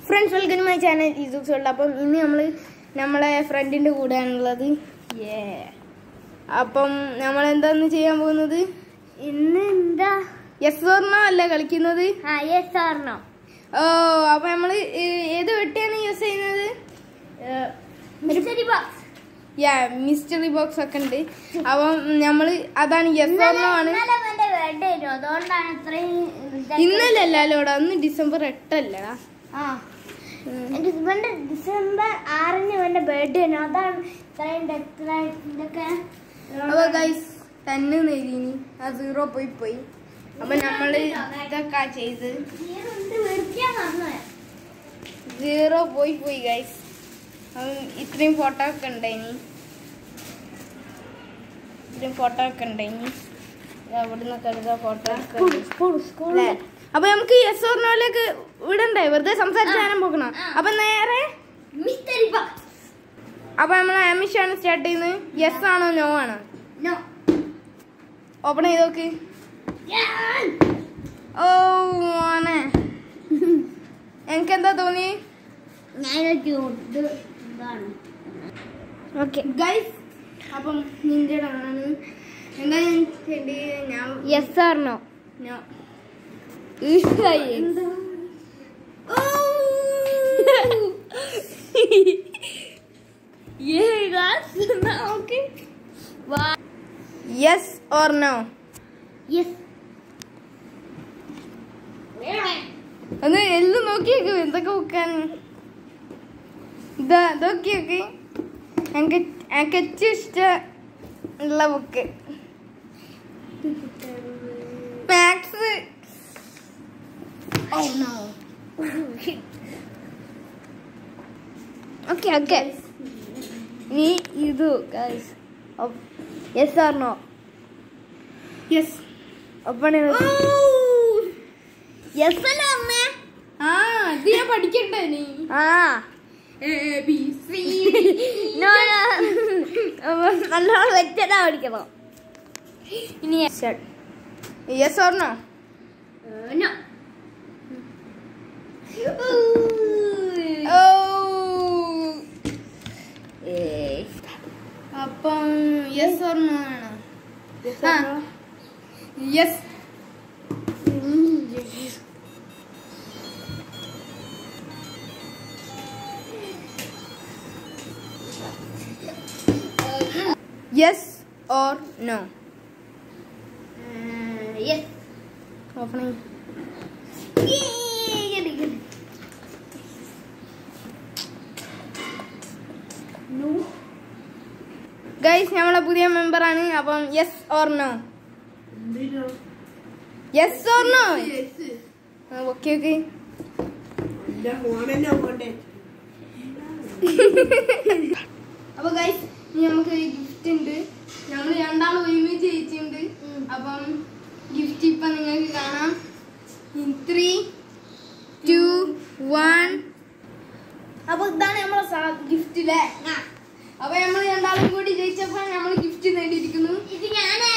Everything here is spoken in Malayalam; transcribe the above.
Friends welcome to my channel ഇസൂസ് വേൾഡ് അപ്പം ഇന്ന് നമ്മൾ നമ്മളെ ഫ്രണ്ടിൻ്റെ കൂടെയാണുള്ളത് ഏ അപ്പം നമ്മൾ എന്താന്ന് ചെയ്യാൻ പോകുന്നത് ഇന്ന് എന്താ എസ് ഓർണോ അല്ല കളിക്കുന്നത് ആ യെസ് ഓർണോ ഓ അപ്പം നമ്മൾ ഏത് വെട്ടിയാണ് യൂസ് ചെയ്യുന്നത് മിസ്റ്ററി ബോക്സ് യാ മിസ്റ്ററി ബോക്സ് ഒക്കെ ഉണ്ട് അപ്പം നമ്മൾ അതാണ് യെസ് ഓർണോ ആണ് ഇന്നലെ എന്റെ ബർത്ത്ഡേ ആയിരുന്നു അതുകൊണ്ടാണ് ഇത്രയും ഇതാക്കി- ഇന്നലെ അല്ലല്ലോടാ അന്ന് ഡിസംബർ എട്ടല്ലടാ ആ എന്റെ ഇവന്റെ ഡിസംബർ ആറിന് ഇവന്റെ ബർത്ത്ഡേ ആയിരുന്നു അതാണ് ഇത്രയും ഡെക്കറേഷനൊക്കെ അപ്പൊ ഗൈസ് തന്നെ നേരിനി ആ സീറോ പോയി പോയി അപ്പൊ നമ്മള് ഇതൊക്കെ ചെയ്ത് സീറോ പോയി പോയി ഗൈസ് ഇത്രയും ഫോട്ടോ ഒക്കെ ഉണ്ടായിനി ഇത്രയും ഫോട്ടോ ഒക്കെ ഉണ്ടായിനി അവിടെ നിന്നൊക്കെ എടുത്ത ഫോട്ടോ ഒക്കെ ഉണ്ട്. അല്ലേ? അപ്പൊ നമുക്ക് യെസ് ഓർണോയിലേക്ക് വിടണ്ടേ വെറുതെ സംസാരിച്ചാനും പോകണം അപ്പൊ നേരെ മിസ്റ്ററി ബോക്സ് അപ്പൊ നമ്മൾ ആമിഷാണ് സ്റ്റാർട്ട് ചെയ്യുന്നത് യെസ് ആണോ നോ ആണോ നോ ഓപ്പൺ ചെയ്ത് നോക്ക് ഓ മോനെ എനിക്ക് എന്താ തോന്നി ഞാനൊരു ഇത് ഇതാണ് ഓക്കെ ഗൈസ് അപ്പം നിന്റെ ആണ് എന്താ ഞാൻ ചെയ്യേണ്ടത് ഞാൻ യെസ് ഓർണോ ഞാൻ യെസ് ഓർ നോ യെസ് ഒന്ന് എല്ലാം നോക്കിയേക്ക് എന്തൊക്കെ ബുക്കാൻ ഇതാ നോക്കിയേക്ക് എനിക്ക് എനിക്ക് ഏറ്റവും ഇഷ്ടം ഉള്ള ബുക്ക് മാത്സ് ഓക്കെ ഓക്കെ നീ ഇത് ഗൈസ് യെസ് ഓർണോ യെസ് ഒപ്പണ യെസ് അല്ലേ അമ്മേ ആ ഇത് ഞാൻ പഠിക്കണ്ടേ നീ ആ എ ബി സി നോ നല്ലോണം വെച്ചതാ പഠിക്കണം ഇനി യെസ് ഓർ നോ നോ ഓ അപ്പം യെസ് ഓർ നോ ആണ് ആ. Yes yes or no yes open guys നമ്മളെ പുതിയ മെമ്പറാണ് അപ്പം yes or no yes or no okay okay അപ്പൊ ഗൈസ് ഇനി നമുക്ക് ഗിഫ്റ്റ് ഉണ്ട് ഞങ്ങൾ രണ്ടാളും ഒരുമിച്ച് ജയിച്ചിട്ടുണ്ട് അപ്പം ഗിഫ്റ്റ് ഇപ്പൊ നിങ്ങൾക്ക് കാണാം ത്രീ ടു വൺ അപ്പൊ ഇതാണ് നമ്മളെ ഗിഫ്റ്റ് അല്ലേ അപ്പൊ നമ്മൾ രണ്ടാളും കൂടി ജയിച്ചപ്പോ നമ്മൾ ഗിഫ്റ്റ് നേടിയിരിക്കുന്നു ഇത് ഞാനാ